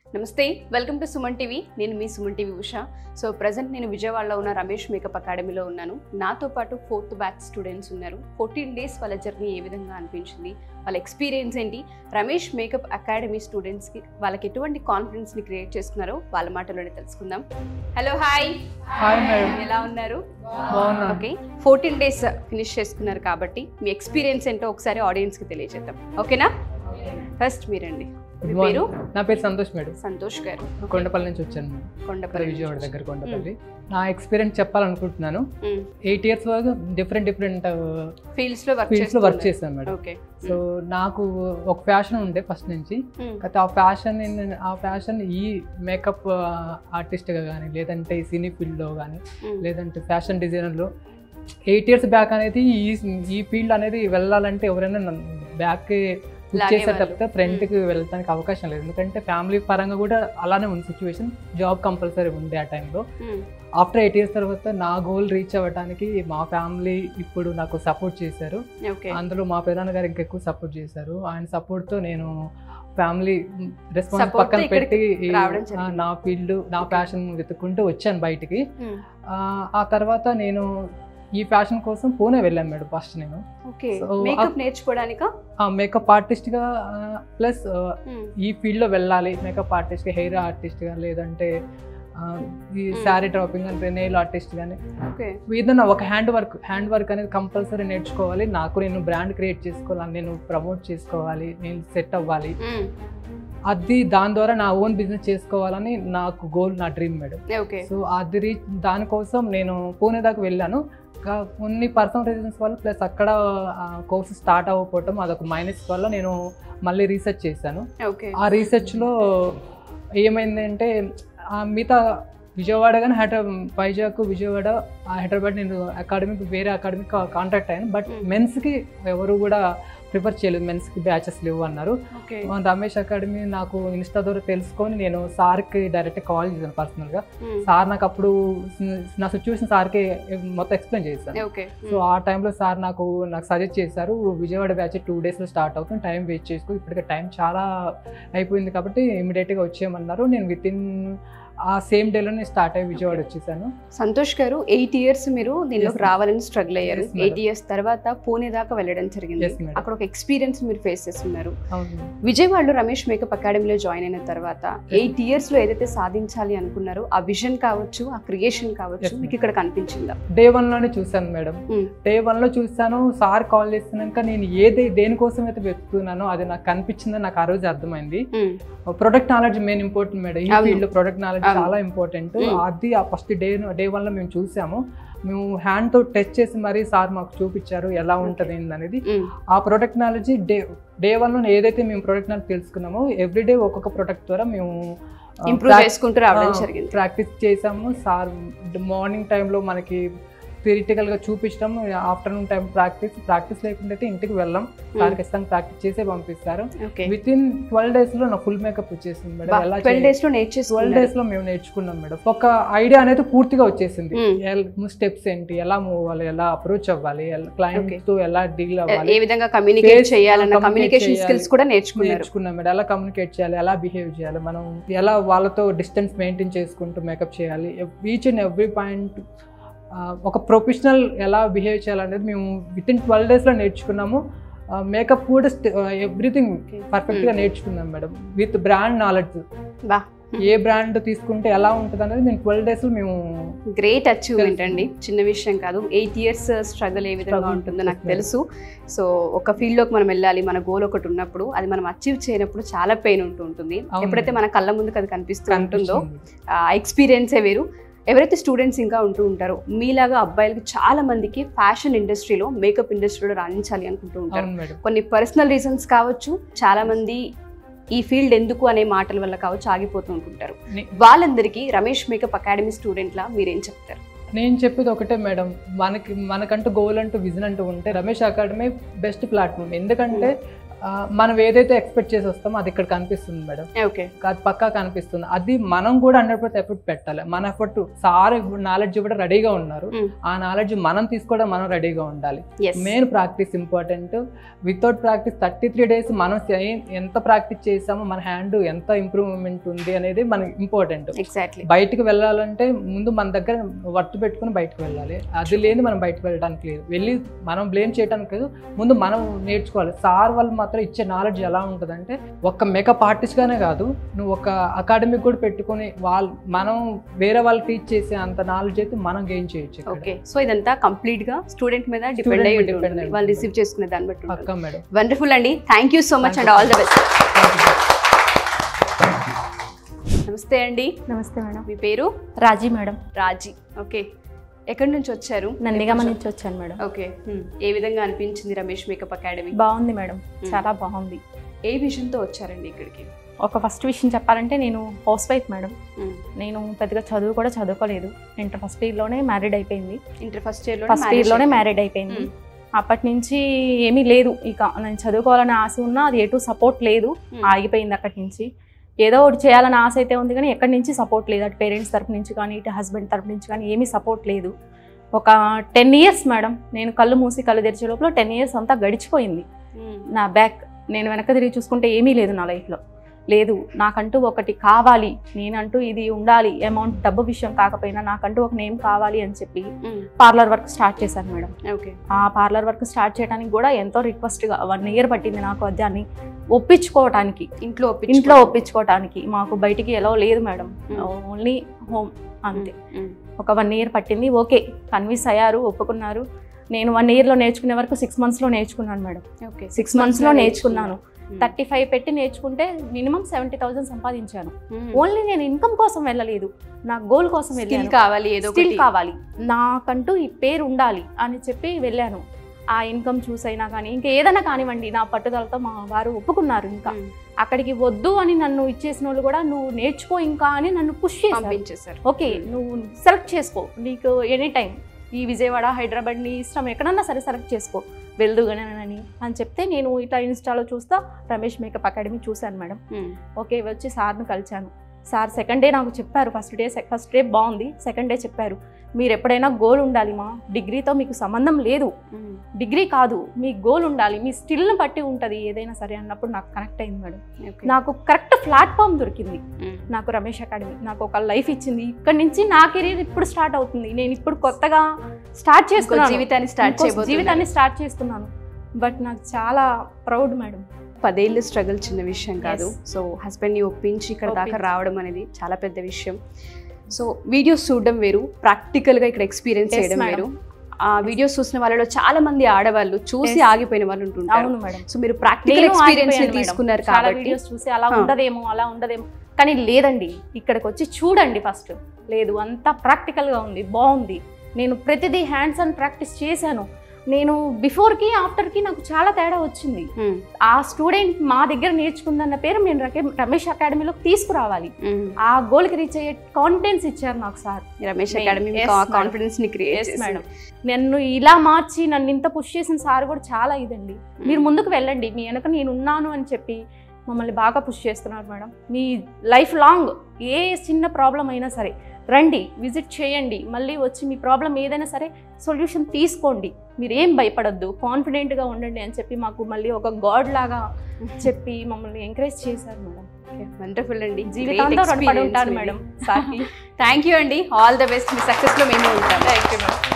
నమస్తే welcome to Suman TV నేను మీ Suman TV Usha so present నేను విజయవాడలో ఉన్న రమేష్ మేకప్ అకాడమీలో ఉన్నాను నాతో పాటు ఫోర్త్ బ్యాచ్ స్టూడెంట్స్ ఉన్నారు ఫోర్టీన్ డేస్ వాళ్ళ జర్నీ ఏ విధంగా అనిపించింది వాళ్ళ ఎక్స్పీరియన్స్ ఏంటి రమేష్ మేకప్ అకాడమీ స్టూడెంట్స్కి వాళ్ళకి ఎటువంటి కాన్ఫిడెన్స్ని క్రియేట్ చేస్తున్నారో వాళ్ళ మాటలోనే తెలుసుకుందాం హలో హాయ్ హాయ్ మేడం ఎలా ఉన్నారు బాగున్నాను ఓకే ఫోర్టీన్ డేస్ ఫినిష్ చేసుకున్నారు కాబట్టి మీ ఎక్స్పీరియన్స్ ఏంటో ఒకసారి ఆడియన్స్కి తెలియజేద్దాం ఓకేనా ఫస్ట్ మీరండి మీ గుడ్ పేరు మార్నింగ్ నా పేరు సంతోష్ మేడం సంతోష్ గారు కొండపల్లి నుంచి వచ్చాను మేడం. ఇక్కడ కొండపల్లి విజయవాడ దగ్గర కొండపల్లి నా ఎక్స్పీరియన్స్ చెప్పాలనుకుంటున్నాను మ్మ్. ఎయిట్ ఇయర్స్ వరకు డిఫరెంట్ డిఫరెంట్ ఫీల్డ్స్ లో వర్క్ ఫీల్డ్స్ లో వర్క్ చేశాను మేడం ఓకే సో నాకు ఒక ఫ్యాషన్ ఉండే ఫస్ట్ నుంచి అయితే ఆ ఫ్యాషన్ ఆ ఫ్యాషన్ ఈ మేకప్ ఆర్టిస్ట్గా కానీ లేదంటే ఈ సినీ ఫీల్డ్లో కానీ లేదంటే ఫ్యాషన్ డిజైనర్లో ఎయిట్ ఇయర్స్ బ్యాక్ అనేది ఈ ఈ ఫీల్డ్ అనేది వెళ్ళాలంటే ఎవరైనా బ్యాక్ లాగే చేసే వాళ్ళు. తప్పితే ఫ్రంట్కి వెళ్ళడానికి అవకాశం లేదు ఎందుకంటే ఫ్యామిలీ పరంగా కూడా అలానే ఉంది సిచ్యువేషన్ జాబ్ కంపల్సరీ ఉంది ఆ టైంలో ఆఫ్టర్ ఎయిట్ ఇయర్స్ తర్వాత నా గోల్ రీచ్ అవ్వడానికి మా ఫ్యామిలీ ఇప్పుడు నాకు సపోర్ట్ చేశారు ఓకే అందులో మా పెదాన్న గారు ఇంకెక్కువ సపోర్ట్ చేశారు ఆయన సపోర్ట్తో నేను ఫ్యామిలీ రెస్పాన్స్ Support తో పక్కన ఇక్కడికి పెట్టి రావడం ఆ, జరిగింది. నా ఫీల్డ్ నా ప్యాషన్ వెతుక్కుంటూ వచ్చాను బయటికి ఆ, ఆ తర్వాత నేను ఈ ఫ్యాషన్ కోసం పూణే వెళ్ళాను మేడం ఫస్ట్ నేను ఓకే So, మేకప్ నేర్చుకోవడానికా ఆ మేకప్ ఆర్టిస్ట్గా ప్లస్ ఈ ఫీల్డ్లో వెళ్ళాలి మేకప్ ఆర్టిస్ట్గా హెయిర్ ఆర్టిస్ట్గా లేదంటే ఆ, ఈ శారీ డ్రాపింగ్ అంటే నెయిల్ ఆర్టిస్ట్ కానీ ఓకే ఏదైనా ఒక హ్యాండ్ వర్క్ హ్యాండ్ వర్క్ అనేది కంపల్సరీ నేర్చుకోవాలి నాకు నేను బ్రాండ్ క్రియేట్ చేసుకోవాలి నేను ప్రమోట్ చేసుకోవాలి నేను సెట్ అవ్వాలి అది దాని ద్వారా నా ఓన్ బిజినెస్ చేసుకోవాలని నాకు గోల్ నా డ్రీమ్ మేడం ఓకే సో అది రీ దానికోసం నేను పూణే దాకా వెళ్ళాను కా- కొన్ని పర్సనల్ రీజన్స్ వల్ల ప్లస్ అక్కడ కోర్స్ స్టార్ట్ అవ్వకపోవటం అదొక మైనస్ వల్ల నేను మళ్ళీ రీసెర్చ్ చేశాను ఓకే ఆ రీసెర్చ్లో ఏమైంది అంటే ఆ మిగతా విజయవాడ కానీ హైదరాబాద్ వైజాగ్ విజయవాడ ఆ హైదరాబాద్ నేను అకాడమీకి వేరే అకాడమీకి కాంటాక్ట్ అయ్యాను బట్ Mm. మెన్స్కి ఎవరు కూడా ప్రిఫర్ చేయలేదు మెన్స్కి బ్యాచెస్ లేవు అన్నారు ఓకే మన రమేష్ అకాడమీ నాకు ఇన్స్టా ద్వారా తెలుసుకొని నేను సార్కి డైరెక్ట్ కాల్ చేశాను పర్సనల్గా సార్ నాకు అప్పుడు నా సిచ్యువేషన్ సార్కి మొత్తం ఎక్స్ప్లెయిన్ చేశాను ఓకే సో ఆ టైంలో సార్ నాకు నాకు సజెస్ట్ చేశారు విజయవాడ బ్యాచ్ టూ డేస్లో స్టార్ట్ అవుతుంది టైం వేస్ట్ చేసుకో ఇప్పటికే టైం చాలా అయిపోయింది కాబట్టి ఇమీడియట్గా వచ్చేయమన్నారు నేను విత్ ఇన్ ఆ సేమ్ డేలోనే స్టార్ట్ అయ్యి విజయవాడ వచ్చేసాను సంతోష్ గారు ఎయిట్ ఇయర్స్ మీరు దీనిలోకి Yes, ma'am. రావాలని స్ట్రగుల్ అయ్యారు Yes, madam. ఎయిట్ ఇయర్స్ తర్వాత పూణే దాకా వెళ్ళడం జరిగింది Yes, madam. అక్కడ ఒక ఎక్స్పీరియన్స్ మీరు ఫేస్ చేస్తున్నారు అవును విజయవాడలో రమేష్ మేకప్ అకాడమీలో జాయిన్ అయిన తర్వాత ఎయిట్ ఇయర్స్ లో ఏదైతే సాధించాలి అనుకున్నారో ఆ విజన్ కావచ్చు ఆ క్రియేషన్ కావచ్చు Yes, ma'am. మీకు ఇక్కడ కనిపించిందా డే వన్లోనే చూశాను మేడం Mm. డే వన్లో చూశాను సార్ కాల్ చేసినాక నేను ఏది దేనికోసం అయితే వెతుకుతున్నానో అది నాకు కనిపించిందని నాకు ఆ రోజు అర్థమైంది మ్మ్. Product knowledge main important madam ఈ అవును. ఫీల్డ్ లో ప్రొడక్ట్ నాలెడ్జ్ అవును. చాలా ఇంపార్టెంట్ Mm. అది ఆ ఫస్ట్ డే డే వన్ లో మేము చూసాము మేము హ్యాండ్ తో టచ్ చేసి మరీ సార్ మాకు చూపించారు ఎలా ఉంటుంది అనేది మ్మ్. ఆ product knowledge day day one లో ఏదైతే మేము ప్రొడక్ట్ నాలెడ్జ్ తెలుసుకున్నామో ఎవ్రీ డే ఒక్కొక్క ప్రొడక్ట్ ద్వారా మేము ఇంప్రూవ్ చేసుకుంటూ రావడం జరిగింది ప్రాక్టీస్ చేసాము సార్ మార్నింగ్ టైంలో మనకి థిరిటికల్ గా చూపించడం ఆఫ్టర్నూన్ టైం ప్రాక్టీస్ ప్రాక్టీస్ లేకుండా అయితే ఇంటికి వెళ్ళాం సార్ ఖచ్చితంగా ప్రాక్టీస్ చేసే పంపిస్తారు okay within twelve days లో నా ఫుల్ మేకప్ వచ్చేసింది మేడం ఎలా ట్వెల్వ్ చేయాలి? డేస్ లో ట్వెల్వ్ నేర్చేసుకున్నారు డేస్ లో మేము నేర్చుకున్నాం మేడం ఒక ఐడియా అనేది పూర్తిగా వచ్చేసింది Hmm. స్టెప్స్ ఏంటి ఎలా మూవ్ అవ్వాలి ఎలా అప్రోచ్ అవ్వాలి Okay. క్లయింట్ తో ఎలా డీల్ ఏ అవ్వాలి విధంగా కమ్యూనికేట్ Face- చేయాలన్న communicate కమ్యూనికేషన్ చేయాలి. స్కిల్స్ కూడా నేర్చుకున్నారు నేర్చుకున్నాం మేడం ఎలా కమ్యూనికేట్ చేయాలి ఎలా బిహేవ్ చేయాలి మనం ఎలా వాళ్ళతో డిస్టెన్స్ మెయింటైన్ చేసుకుంటూ మేకప్ చేయాలి ఈచ్ అండ్ ఎవ్రీ పాయింట్ ఒక ప్రొఫెషనల్ ఎలా బిహేవ్ చేయాలనేది మేము విత్ ఇన్ ట్వెల్వ్ డేస్లో నేర్చుకున్నాము మేకప్ కూడా ఎవ్రీథింగ్ Okay. పర్ఫెక్ట్గా నేర్చుకున్నాం మేడం విత్ బ్రాండ్ నాలెడ్జ్ బా ఏ బ్రాండ్ తీసుకుంటే ఎలా ఉంటుంది అనేది మేము ట్వెల్వ్ డేస్లో మేము గ్రేట్ అచీవ్మెంట్ తెలుసు. అండి చిన్న విషయం కాదు ఎయిట్ ఇయర్స్ స్ట్రగుల్ ఏ విధంగా Struggle ఉంటుందో నాకు చేస్తున్నారు. తెలుసు సో ఒక ఫీల్డ్ లోకి మనం వెళ్ళాలి మన గోల్ ఒకటి ఉన్నప్పుడు అది మనం అచీవ్ చేయనప్పుడు చాలా పెయిన్ ఉంటూ ఉంటుంది అవును. ఎప్పుడైతే మన కళ్ళ ముందుకు అది కనిపిస్తూ ఉంటుందో కనిపిస్తుంది. ఆ ఎక్స్పీరియన్సే వేరు ఎవరైతే స్టూడెంట్స్ ఇంకా ఉంటూ ఉంటారో మీలాగా అబ్బాయిలకి చాలా మందికి ఫ్యాషన్ ఇండస్ట్రీలో మేకప్ ఇండస్ట్రీలో రాణించాలి అనుకుంటూ ఉంటారు అవును మేడం కొన్ని పర్సనల్ రీజన్స్ కావచ్చు చాలా మంది ఈ ఫీల్డ్ ఎందుకు అనే మాటల వల్ల కావచ్చు ఆగిపోతూ ఉంటుంటారు నే- వాళ్ళందరికీ రమేష్ మేకప్ అకాడమీ స్టూడెంట్లా మీరేం చెప్తారు నేను చెప్పేది ఒకటే మేడం మనకి మనకంటూ గోల్ అంటూ విజన్ అంటూ ఉంటే రమేష్ అకాడమీ బెస్ట్ ప్లాట్ఫామ్ ఎందుకంటే ఆ, మనం ఏదైతే ఎక్స్పెక్ట్ చేసి వస్తామో అది ఇక్కడ కనిపిస్తుంది మేడం ఓకే అది పక్కా కనిపిస్తుంది అది మనం కూడా హండ్రెడ్ పర్సెంట్ ఎఫర్ట్ పెట్టాలి మన ఎఫర్ట్ సార్ నాలెడ్జ్ ఇవ్వడం రెడీగా ఉన్నారు Mm. ఆ నాలెడ్జ్ మనం తీసుకోవడం మనం రెడీగా ఉండాలి yes main practice important without practice thirty three days మనం ఏ- ఎంత ప్రాక్టీస్ చేసామో మన హ్యాండ్ ఎంత ఇంప్రూవ్మెంట్ ఉంది అనేది మనకి ఇంపార్టెంట్ ఎగ్జాక్ట్లీ బయటికి వెళ్ళాలంటే ముందు మన దగ్గర వర్త్ పెట్టుకుని బయటకు వెళ్ళాలి అది లేని మనం బయటకు వెళ్ళడానికి లేదు వెళ్ళి మనం బ్లేమ్ చేయడానికి లేదు ముందు మనం నేర్చుకోవాలి సార్ వాళ్ళు మాత్రం ఇచ్చే నాలెడ్జ్ ఎలా ఉంటుందంటే ఒక్క మేకప్ ఆర్టిస్ట్గానే కాదు నువ్వు ఒక అకాడమిక్ కూడా పెట్టుకుని వాళ్ళు మనం వేరే వాళ్ళు టీచ్ చేసే అంత నాలెడ్జ్ అయితే మనం గెయిన్ చేయొచ్చు ఇక్కడ. ఓకే సో ఇదంతా కంప్లీట్ గా స్టూడెంట్ మీద డిపెండ్ Student అయ్యి మీద depend ఉంటుంది అయి వాళ్ళు ఉంటుంది. రిసీవ్ చేసుకునే దాన్ని బట్టి ఉంటుంది పక్కా మేడం వండర్ఫుల్ అండి thank you so much Thank and you. All the best Thank you. నమస్తే అండి నమస్తే మేడం మీ పేరు రాజీ మేడం రాజీ ఓకే ఎక్కడి నుంచి వచ్చారు నందిగామ నుంచి వచ్చాను మేడం ఓకే హ్మ్. ఏ విధంగా అనిపించింది రమేష్ మేకప్ అకాడమీ బాగుంది మేడం చాలా బాగుంది ఏ విషయంతో వచ్చారండి ఇక్కడికి ఒక ఫస్ట్ విషయం చెప్పాలంటే నేను హౌస్ వైఫ్ మేడం హ్మ్. నేను పెద్దగా చదువు కూడా చదువుకోలేదు ఇంటర్ ఫస్ట్ ఇయర్లోనే మ్యారీడ్ అయిపోయింది ఇంటర్ ఫస్ట్ ఇయర్ లో ఫస్ట్ ఇయర్లోనే మ్యారీడ్ అయిపోయింది మ్మ్. అప్పటి నుంచి ఏమీ లేదు ఇక నేను చదువుకోవాలని ఆశ ఉన్నా అది ఎటు సపోర్ట్ లేదు మ్మ్. ఆగిపోయింది అక్కడి నుంచి ఏదో ఒకటి చేయాలని ఆశ అయితే ఉంది కానీ ఎక్కడి నుంచి సపోర్ట్ లేదు అటు పేరెంట్స్ తరపు నుంచి కానీ ఇటు హస్బెండ్ తరపు నుంచి కానీ ఏమీ సపోర్ట్ లేదు ఒక టెన్ ఇయర్స్ మేడం నేను కళ్ళు మూసి కళ్ళు తెరిచే లోపల టెన్ ఇయర్స్ అంతా గడిచిపోయింది నా బ్యాక్ నేను వెనక తిరిగి చూసుకుంటే ఏమీ లేదు నా లైఫ్లో లేదు నాకంటూ ఒకటి కావాలి నేనంటూ ఇది ఉండాలి అమౌంట్ డబ్బు విషయం కాకపోయినా నాకంటూ ఒక నేమ్ కావాలి అని చెప్పి పార్లర్ వర్క్ స్టార్ట్ చేశాను మేడం ఓకే ఆ పార్లర్ వర్క్ స్టార్ట్ చేయడానికి కూడా ఎంతో రిక్వెస్ట్గా వన్ ఇయర్ పట్టింది నాకు దాన్ని ఒప్పించుకోవటానికి ఇంట్లో ఒప్పించుకో- ఇంట్లో ఒప్పించుకోవటానికి మాకు బయటికి ఎలా లేదు మేడం మ్మ్. ఓన్లీ హోమ్ అంతే మ్మ్. ఒక వన్ ఇయర్ పట్టింది ఓకే కన్విన్స్ అయ్యారు ఒప్పుకున్నారు నేను వన్ ఇయర్లో నేర్చుకునే వరకు సిక్స్ మంత్స్లో నేర్చుకున్నాను మేడం ఓకే సిక్స్ మంత్స్లో నేర్చుకున్నాను మ్మ్. థర్టీ ఫైవ్ పెట్టి నేర్చుకుంటే మినిమం సెవెంటీ థౌసండ్ సంపాదించాను మ్మ్. ఓన్లీ నేను ఇన్కమ్ కోసం వెళ్ళలేదు నా గోల్ కోసం స్కిల్ వెళ్ళాను కావాలి ఏదో స్కిల్ ఒకటి కావాలి నాకంటూ ఈ పేరు ఉండాలి అని చెప్పి వెళ్ళాను ఆ ఇన్కమ్ చూసైనా కానీ ఇంకా ఏదైనా కానివ్వండి నా పట్టుదలతో మా వారు ఒప్పుకున్నారు ఇంకా మ్మ్. అక్కడికి వద్దు అని నన్ను ఇచ్చేసిన వాళ్ళు కూడా నువ్వు నేర్చుకో ఇంకా అని నన్ను పుష్ చేశారు పంపించేశారు ఓకే నువ్వు సెలెక్ట్ చేసుకో నీకు ఎనీ టైం ఈ విజయవాడ హైదరాబాద్ నీ ఇష్టం ఎక్కడన్నా సరే సెలెక్ట్ చేసుకో వెళ్దుగానని అని చెప్తే నేను ఇట్లా ఇన్స్టాలో చూస్తా రమేష్ మేకప్ అకాడమీ చూశాను మేడం మ్మ్. ఓకే వచ్చి సార్ని కలిశాను సార్ సెకండ్ డే నాకు చెప్పారు ఫస్ట్ డే ఫస్ట్ డే బాగుంది సెకండ్ డే చెప్పారు మీరు ఎప్పుడైనా గోల్ ఉండాలి మా డిగ్రీతో మీకు సంబంధం లేదు మ్మ్. డిగ్రీ కాదు మీ గోల్ ఉండాలి మీ స్టిల్ని బట్టి ఉంటుంది ఏదైనా సరే అన్నప్పుడు నాకు కనెక్ట్ అయింది మేడం ఓకే. నాకు కరెక్ట్ ప్లాట్ఫామ్ దొరికింది మ్మ్. నాకు రమేష్ అకాడమీ నాకు ఒక లైఫ్ ఇచ్చింది ఇక్కడ నుంచి నా కెరీర్ ఇప్పుడు స్టార్ట్ అవుతుంది నేను ఇప్పుడు కొత్తగా స్టార్ట్ ఇంకో చేస్తున్నాను జీవితాన్ని స్టార్ట్ ఇంకో చేయబోతున్నారు జీవితాన్ని స్టార్ట్ చేస్తున్నాను బట్ నాకు చాలా ప్రౌడ్ మేడం పదేళ్ళు స్ట్రగుల్ చిన్న విషయం కాదు Yes. సో హస్బెండ్ని ఒప్పించి ఇక్కడ దాకా ఒప్పించి. రావడం అనేది చాలా పెద్ద విషయం సో వీడియోస్ చూడడం వేరు ప్రాక్టికల్గా ఇక్కడ ఎక్స్పీరియన్స్ Yes, చేయడం madam. వేరు ఆ వీడియోస్ చూసిన వాళ్ళలో చాలా మంది ఆడవాళ్ళు చూసి Yes. ఆగిపోయిన వాళ్ళు ఉంటుంటారు అవును మేడం సో మీరు ప్రాక్టికల్ నేను ఎక్స్పీరియన్స్ ఆగిపోయాను మేడం. తీసుకున్నారు చాలా కాబట్టి వీడియోస్ చూసి అలా ఆ. ఉండదేమో అలా ఉండదేమో కానీ లేదండి ఇక్కడికి వచ్చి చూడండి ఫస్ట్ లేదు అంతా ప్రాక్టికల్గా ఉంది బాగుంది నేను ప్రతిదీ హ్యాండ్స్ ఆన్ ప్రాక్టీస్ చేశాను నేను బిఫోర్కి ఆఫ్టర్కి నాకు చాలా తేడా వచ్చింది మ్మ్. ఆ స్టూడెంట్ మా దగ్గర నేర్చుకుందన్న పేరు నేను రకే- రమేష్ అకాడమీలోకి తీసుకురావాలి మ్మ్. ఆ గోల్కి రీచ్ అయ్యే కాన్ఫిడెన్స్ ఇచ్చారు నాకు sir Ramesh Yes, academy madam. Confidence ని క్రియేట్ మేడం నన్ను ఇలా మార్చి నన్ను ఇంత పుష్ చేసిన సార్ కూడా చాలా ఇదండి మీరు ముందుకు వెళ్ళండి మీ వెనక నేను ఉన్నాను అని చెప్పి మమ్మల్ని బాగా పుష్ చేస్తున్నారు మేడం మీ లైఫ్ లాంగ్ ఏ చిన్న ప్రాబ్లం అయినా సరే రండి విజిట్ చేయండి మళ్ళీ వచ్చి మీ ప్రాబ్లం ఏదైనా సరే సొల్యూషన్ తీసుకోండి మీరు ఏం భయపడద్దు కాన్ఫిడెంట్గా ఉండండి అని చెప్పి మాకు మళ్ళీ ఒక గాడ్ లాగా చెప్పి మమ్మల్ని ఎంకరేజ్ చేశారు మేడం వండర్ఫుల్ అండి జీవితాంతం రుణపడి ఉంటాను మేడం సార్కి థ్యాంక్ యూ అండి ఆల్ ద బెస్ట్ మీ సక్సెస్ లో మేము ఉంటాం థ్యాంక్ యూ మేడం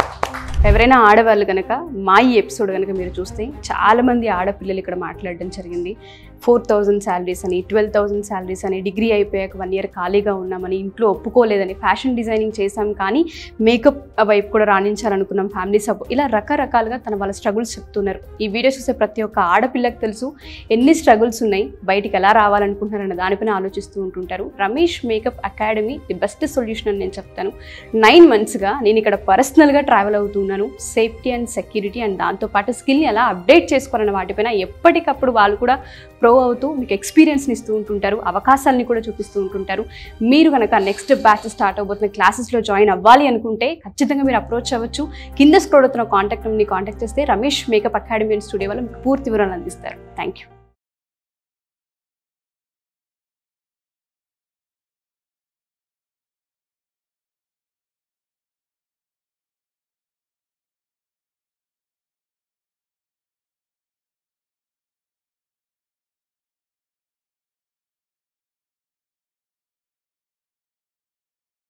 ఎవరైనా ఆడవాళ్ళు కనుక మా ఈ ఎపిసోడ్ కనుక మీరు చూస్తే చాలా మంది ఆడపిల్లలు ఇక్కడ మాట్లాడడం జరిగింది ఫోర్ థౌజండ్ శాలరీస్ అని ట్వెల్వ్ థౌజండ్ శాలరీస్ అని డిగ్రీ అయిపోయాక వన్ ఇయర్ ఖాళీగా ఉన్నామని ఇంట్లో ఒప్పుకోలేదని ఫ్యాషన్ డిజైనింగ్ చేశాం కానీ మేకప్ వైపు కూడా రాణించాలనుకున్నాం ఫ్యామిలీ సపోర్ట్ ఇలా రకరకాలుగా తన వాళ్ళ స్ట్రగుల్స్ చెప్తున్నారు ఈ వీడియో చూసే ప్రతి ఒక్క ఆడపిల్లకి తెలుసు ఎన్ని స్ట్రగుల్స్ ఉన్నాయి బయటికి ఎలా రావాలనుకుంటున్నారన్న దానిపైన ఆలోచిస్తూ ఉంటుంటారు Ramesh makeup academy the best solution అని నేను చెప్తాను నైన్ మంత్స్గా నేను ఇక్కడ పర్సనల్గా ట్రావెల్ అవుతున్నాను సేఫ్టీ అండ్ సెక్యూరిటీ అండ్ దాంతోపాటు స్కిల్ని ఎలా అప్డేట్ చేసుకోవాలన్న వాటిపైన ఎప్పటికప్పుడు వాళ్ళు కూడా ప్రో అవుతూ మీకు ఎక్స్పీరియన్స్ని ఇస్తూ ఉంటుంటారు అవకాశాలని కూడా చూపిస్తూ ఉంటుంటారు మీరు కనుక నెక్స్ట్ బ్యాచ్ స్టార్ట్ అవబోతున్న క్లాసెస్లో జాయిన్ అవ్వాలి అనుకుంటే ఖచ్చితంగా మీరు అప్రోచ్ అవ్వచ్చు కింద స్క్రోల్ అవుతున్న కాంటాక్ట్ నెంబర్ని కాంటాక్ట్ చేస్తే Ramesh makeup academy and studio వాళ్ళు మీకు పూర్తి వివరాలు అందిస్తారు థ్యాంక్ యూ